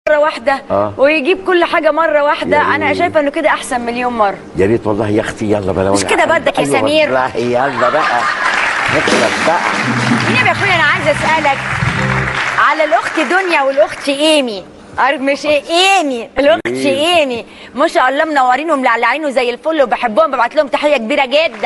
مره واحده آه. ويجيب كل حاجه مره واحده يا انا ريت. شايفه انه كده احسن مليون مره يا ريت والله يا اختي يلا بلا مش كده بدك يا سمير؟ والله يلا بقى نخلص بقى مين يا اخويا انا عايزه اسالك على الاخت دنيا والاخت ايمي عارف مش ايه ايمي الاخت إيه. ايمي ما شاء الله منورين وملعلعين وزي الفل وبحبهم ببعت لهم تحيه كبيره جدا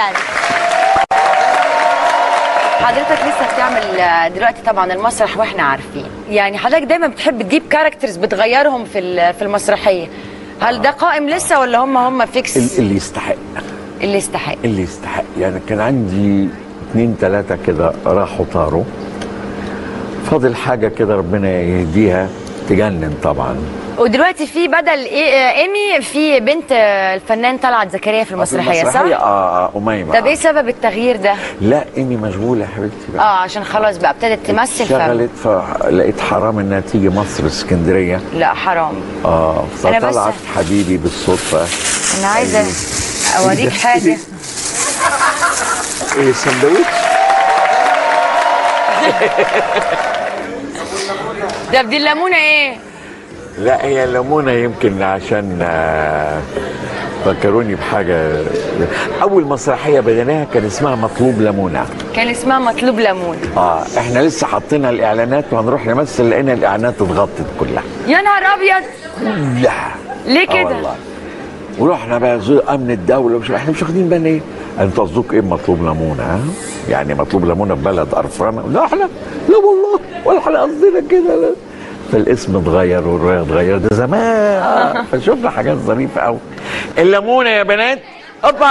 حضرتك لسه بتعمل آه، دلوقتي طبعا المسرح واحنا عارفين يعني حضرتك دايما بتحب تجيب كاركترز بتغيرهم في ال- في المسرحيه هل ده قائم لسه ولا هم هم فيكس ال- اللي يستحق اللي يستحق اللي يستحق يعني كان عندي اتنين تلاتة كده راحوا طاروا فاضل حاجة كده ربنا يهديها تجنن طبعا ودلوقتي في بدل إيه آه، ايمي في بنت آه، الفنان طلعت زكريا في المسرحيه صح؟ اه اه أميمة طب ايه سبب التغيير ده؟ لا إيمي مشغولة يا حبيبتي اه بقى عشان خلاص بقى ابتدت تمثل ف... اشتغلت فلقيت حرام انها تيجي مصر اسكندريه لا حرام اه أنا بس- فطلعت حبيبي بالصدفه انا عايزه اوريك حاجه ايه سندوتش ده بدي الليمونه ايه؟ لا هي ليمونه يمكن عشان آه، فكروني بحاجه اول مسرحيه بديناها كان اسمها مطلوب ليمونه كان اسمها مطلوب ليمون اه احنا لسه حاطينها الاعلانات وهنروح نمثل لقينا الاعلانات اتغطت كلها يا نهار ابيض لا ليه آه كده؟ والله ورحنا بقى زي امن الدوله مش احنا مش واخدين بالنا ايه انت قصدك ايه مطلوب ليمونه ها يعني مطلوب ليمونه في بلد قرفانه لا احنا لا والله ولا احنا قصدنا كده لا فالاسم اتغير والروايه اتغير ده زمان فشفنا حاجات ظريفه قوي الليمونه يا بنات اوبا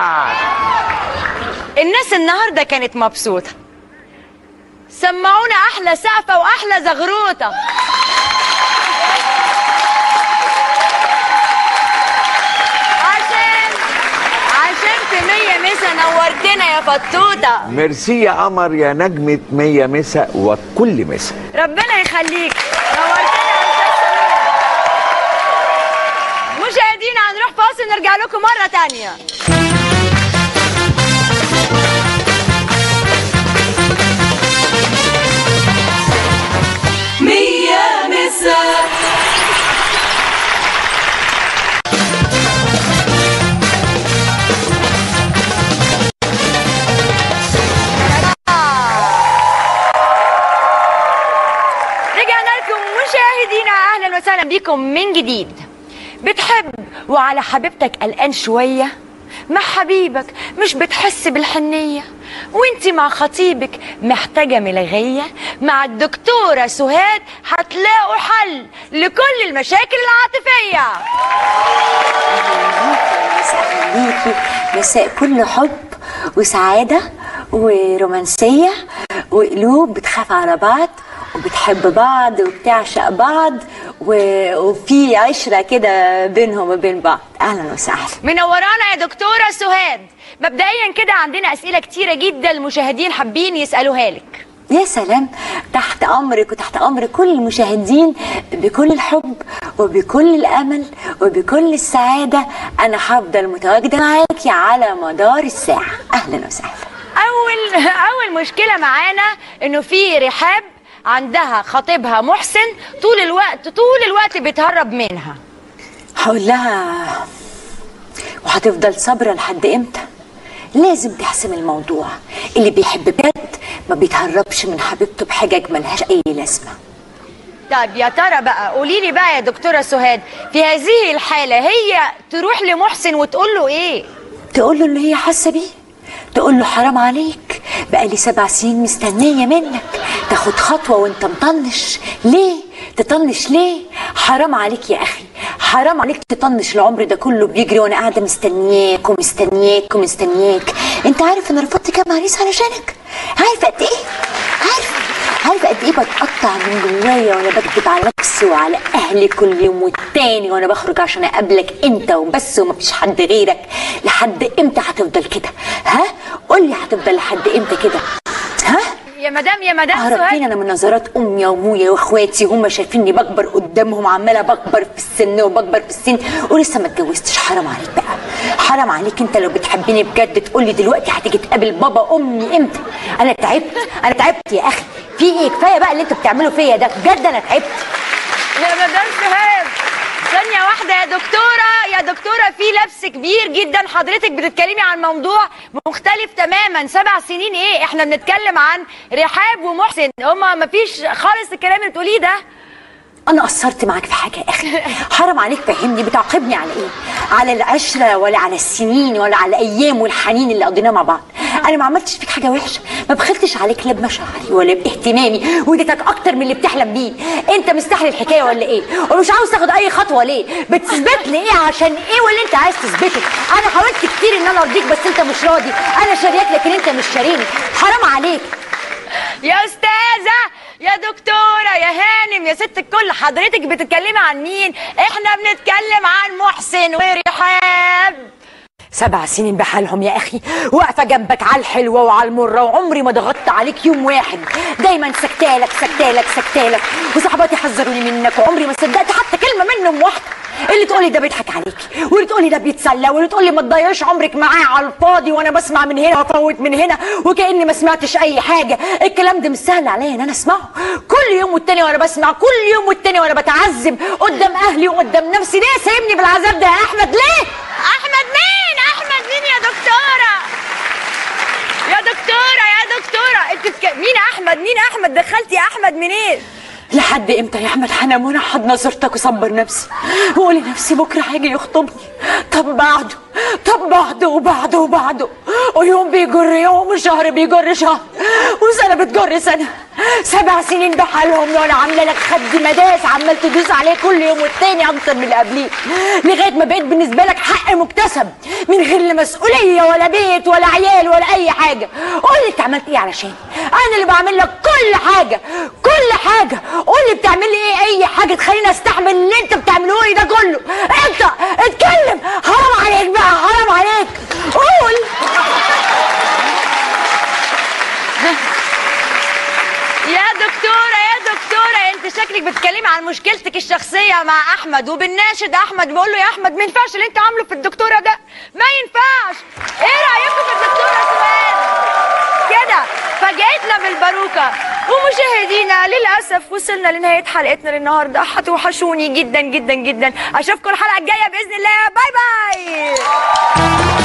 الناس النهارده كانت مبسوطه سمعونا احلى سقفه واحلى زغروطه عشان عشان في مية مسا نورتنا يا فطوطه ميرسي يا قمر يا نجمه مية مسا وكل مسا ربنا يخليك نورتنا يا أستاذ سمير. مشاهدينا هنروح فاصل نرجع لكم مرة تانية مية مسا رجعنا لكم مشاهدينا اهلا وسهلا بكم من جديد بتحب وعلى حبيبتك قلقان شويه مع حبيبك مش بتحس بالحنيه وانت مع خطيبك محتاجه ملغيه مع الدكتوره سهاد هتلاقوا حل لكل المشاكل العاطفيه مساء ليكي مساء كله حب وسعادة ورومانسية وقلوب بتخاف على بعض وبتحب بعض وبتعشق بعض و- وفي عشرة كده بينهم وبين بعض أهلا وسهلا منورانا يا دكتوره سهاد مبدئيا كده عندنا اسئله كتيره جدا المشاهدين حابين يسالوها لك يا سلام تحت أمرك وتحت أمر كل المشاهدين بكل الحب وبكل الأمل وبكل السعادة أنا هفضل متواجدة معاكي على مدار الساعة أهلا وسهلا اول اول مشكله معانا انه في رحاب عندها خطيبها محسن طول الوقت طول الوقت بيتهرب منها هقول لها وهتفضل صابرة لحد امتى لازم تحسم الموضوع اللي بيحب بجد ما بيتهربش من حبيبته بحجج ملهاش اي لازمه طيب يا ترى بقى قولي لي بقى يا دكتوره سهاد في هذه الحاله هي تروح لمحسن وتقول له ايه تقول له اللي هي حاسه بيه تقول له حرام عليك بقالي سبع سنين مستنيه منك تاخد خطوه وانت مطنش ليه تطنش ليه حرام عليك يا اخي حرام عليك تطنش العمر ده كله بيجري وانا قاعده مستنياك ومستنياك ومستنياك انت عارف انا رفضت كام عريس علشانك عارف قد ايه عارف عارفه قد ايه بتقطع من جوايا وانا بكذب على نفسي وعلى اهلي كل يوم والتاني وانا بخرج عشان اقابلك انت وبس ومفيش حد غيرك لحد امتى هتفضل كده ها قول لي هتفضل لحد امتى كده ها يا مدام يا مدام هربتني سهاد انا من نظرات امي وابويا واخواتي هم شايفيني بكبر قدامهم عماله بكبر في السن وبكبر في السن ولسه ما اتجوزتش حرام عليك بقى حرام عليك انت لو بتحبني بجد تقول لي دلوقتي هتيجي تقابل بابا امي امتى انا تعبت انا تعبت يا اخي في ايه كفايه بقى اللي انتوا بتعملوا فيا ده بجد انا تعبت يا مدام شهاب ثانية واحدة يا دكتورة يا دكتورة في لبس كبير جدا حضرتك بتتكلمي عن موضوع مختلف تماما سبع سنين ايه احنا بنتكلم عن رحاب ومحسن هما مفيش خالص الكلام اللي بتقوليه ده انا قصرت معاك في حاجه يا اخي حرام عليك فهمني بتعاقبني على ايه على العشره ولا على السنين ولا على الايام والحنين اللي قضيناه مع بعض انا ما عملتش فيك حاجه وحشه ما بخلتش عليك لا بمشاعري ولا باهتمامي واديتك اكتر من اللي بتحلم بيه انت مستحلي الحكايه ولا ايه ومش عاوز تاخد اي خطوه ليه بتثبت لي ايه عشان ايه واللي انت عايز تثبته انا حاولت كتير ان انا ارضيك بس انت مش راضي انا شاريك لكن انت مش شاريني حرام عليك يا استاذة يا دكتورة يا هانم يا ست الكل حضرتك بتتكلمي عن مين احنا بنتكلم عن محسن ورحاب سبع سنين بحالهم يا اخي واقفه جنبك على الحلوه وعلى المره وعمري ما ضغطت عليك يوم واحد دايما سكتالك سكتالك سكتالك وصحباتي حذروني منك وعمري ما صدقت حتى كلمه منهم واحده اللي تقولي ده بيضحك عليكي واللي تقولي ده بيتسلى واللي تقولي ما تضيعيش عمرك معاه على الفاضي وانا بسمع من هنا وافوت من هنا وكاني ما سمعتش اي حاجه الكلام ده مش سهل عليا ان انا اسمعه كل يوم والتاني وانا بسمع كل يوم والتاني وانا بتعذب قدام اهلي وقدام نفسي ليه سايبني بالعذاب ده يا احمد ليه احمد مين احمد مين يا دكتورة يا دكتورة يا دكتورة انت بتك... مين احمد مين احمد دخلتي احمد منين لحد امتى يا احمد هنام وانا حد نظرتك وصبر نفسي واقول لنفسي بكره هيجي يخطبني طب بعده طب بعده وبعده وبعده ويوم بيجر يوم وشهر بيجر شهر وسنه بتجر سنه سبع سنين بحالهم وانا عامله لك خد مداس عمال تدوس عليه كل يوم والتاني اكتر من اللي قبليه لغايه ما بقيت بالنسبه لك حق مكتسب من غير لا مسؤوليه ولا بيت ولا عيال ولا اي حاجه قول لي انت عملت ايه علشان انا اللي بعمل لك كل حاجه كل حاجه قول لي بتعمل لي ايه اي حاجه تخليني استحمل اللي انت بتعمله لي ده كله انت اتكلم حرام عليك بقى حرام عليك قول يا دكتورة يا دكتورة انت شكلك بتتكلمي عن مشكلتك الشخصية مع احمد وبنناشد احمد بقول له يا احمد ما ينفعش اللي انت عامله في الدكتورة ده ما ينفعش ايه رأيكم في الدكتورة سؤال كده فاجأتنا بالباروكة ومشاهدينا للأسف وصلنا لنهاية حلقتنا للنهاردة هتوحشوني جدا جدا جدا أشوفكم الحلقة الجاية بإذن الله باي باي